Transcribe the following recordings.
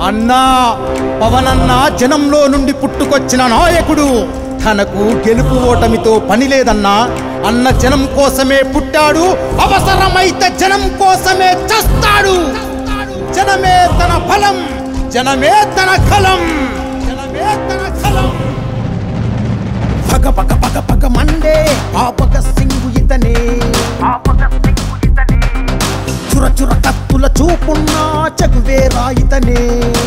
అన్నా పవనన్న జనంలో నుండి పుట్టుకొచ్చిన నాయకుడు తనకు గెలుపు ఓటమితో పని లేదన్నా అన్న జనం కోసమే పుట్టాడు అవసరమైతే జనం కోసమే చస్తాడు జనమే తన ఫలం జనమే తన కలం జనమే తన కలం పగ పగ పగ పగ మండే ఆ పగ సింగు ఇతనే చుర చుర కత్తుల చూపున్న చగువేరా ఇతనే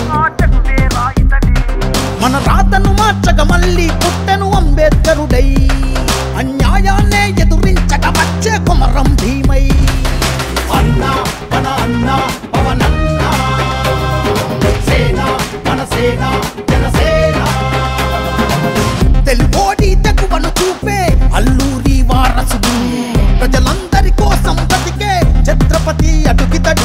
మన రాతను మార్చక మళ్ళీ పుట్టెను అంబేద్కరుడై అన్యాయాన్నే ఎదురించక వచ్చే కుమరం భీమై అన్నా మన అన్నా పవనన్నా సేన మన సేన జనసేన తెలుగోడి తెగువను చూపే అల్లూరి వారసుడు ప్రజలందరి కోసం బతికే ఛత్రపతి అడుగితడు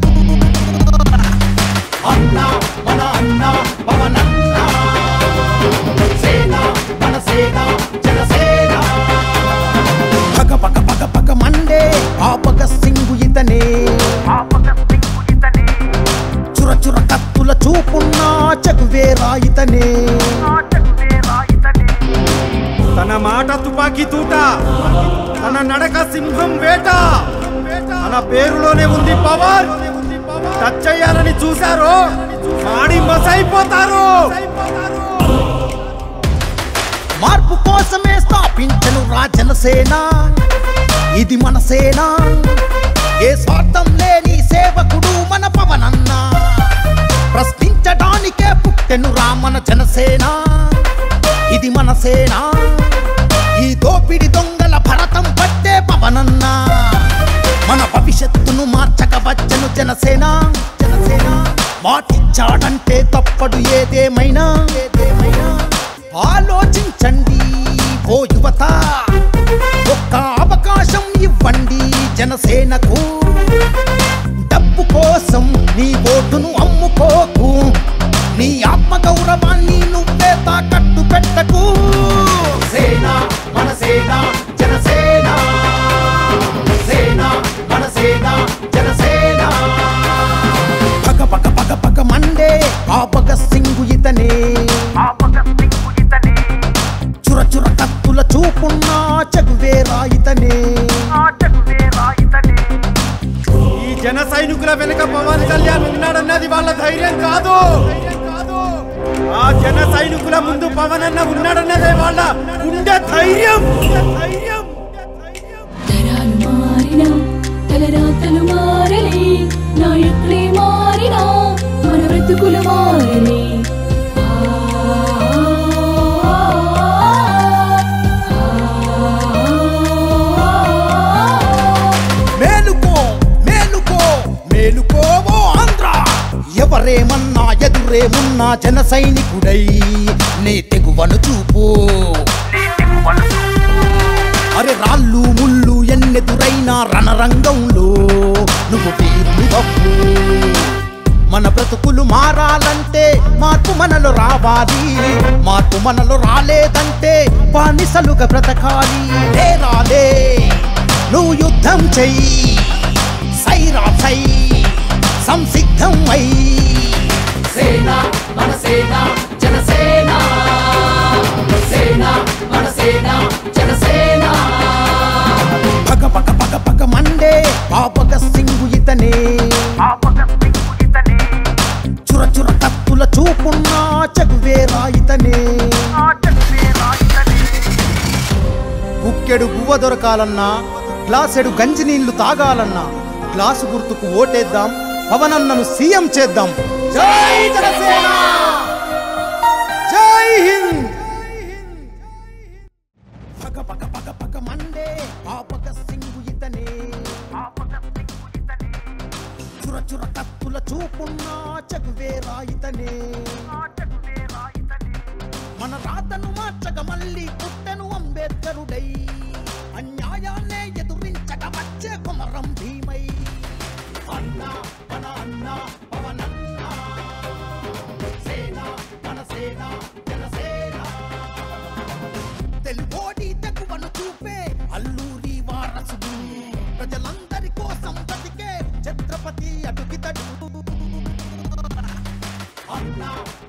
అన్న మన అన్న పవనన్న సేన మన సేన జనసేన పగ పగ పగ పగ మండే ఆ పగ సింగు ఇతనే చుర చుర కత్తుల చూపున్న చగువేరా ఇతనే తన మాట తుపాకీ తూట తన నడక సింహం వేట తన పేరులోనే ఉంది పవర్ టచ్ అయ్యారని చూశారు మాడి మసైపోతారు మార్పు కోసమే స్థాపించను రా జనసేన ఇది మన సేన ఏ స్వార్థం లేని సేవకుడు మన పవనన్న ప్రశ్నించడానికే పుట్టెను రా మన జనసేన ఇది మన సేన ఈ దోపిడి దొంగల భరతం పట్టే పవనన్న మన భవిష్యత్తును మార్చక వచ్చను జనసేన జనసేన మాటిచ్చాడంటే తప్పడు ఏదేమైనా ఏదేమైనా ఆలోచించండి ఓ యువత ఒక్క అవకాశం ఇవ్వండి జనసేనకు డబ్బు కోసం నీ ఓటును అమ్ముకోకు నీ ఆత్మగౌరవాన్ని నువ్వే తాకట్టు పెట్టకు సేన మన సేన జనసేన సేన మన సేన జనసేన పగ పగ పగ పగ మండే ఆ పగ సింగు ఇతనే చుర చుర కత్తుల చూపున్న చగువేరా ఇతనే ఈ జన సైనికుల వెనుక పవన్ కళ్యాణ్ ఉన్నాడన్నది వాళ్ళ ధైర్యం కాదు ఆ జన సైనికుల ముందు పవన్ అన్న ఉన్నాడన్నదే వాళ్ళ గుండె ధైర్యం ధైర్యం తరాలు మారినా తలరాతలు మారలే నాయకులే మారినా మన బ్రతుకులు మారలే మేలుకో మేలుకో మేలుకోవో ఆంధ్ర ఎవరేమన్నా ఎదురేమున్నా జన సైనికుడై నీ తెగువను చూపు అరే రాళ్ళు ముళ్ళు ఎన్నెదురైనా రణరంగంలో నువ్వు వీరుని వప్పు మన బ్రతుకులు మారాలంటే మార్పు మనలో రావాలి మార్పు మనలో రాలేదంటే బానిసలుగా బ్రతకాలి రాలే నువ్వు యుద్ధం చెయ్యి సైరా సై సంసిద్ధం అయి సేన మన సేన జనసేన సేన మన సేన జనసేన పగ పగ పగ పగ మండే ఆ పగ సింగు ఇతనే చుర చుర కత్తుల చూపున్న చగువేరా ఇతనే కుక్కెడు గువ్వ దొరకాలన్నా గ్లాసెడు గంజి నీళ్లు తాగాలన్నా గ్లాసు గుర్తుకు ఓటేద్దాం పవనన్నను సీఎం చేద్దాం జై జనసేన జై హింద్ పగ పగ పగ పగ మండే ఆ పగ సింగు ఇతనే చుర చుర కత్తుల చూపున్న చగువేరా ఇతనే మన రాతను మార్చక మళ్ళీ పుట్టెను అంబేద్కరుడై అన్యాయాన్నే ఎదురించక వచ్చే కుమరం భీమై అన్నా మన అన్నా పవనన్నా సేన మన సేన జనసేన తెలుగోడి తెగువను చూపే అల్లూరి వారసుడు ప్రజలందరి కోసం బతికే ఛత్రపతి అడుగితడు అన్నా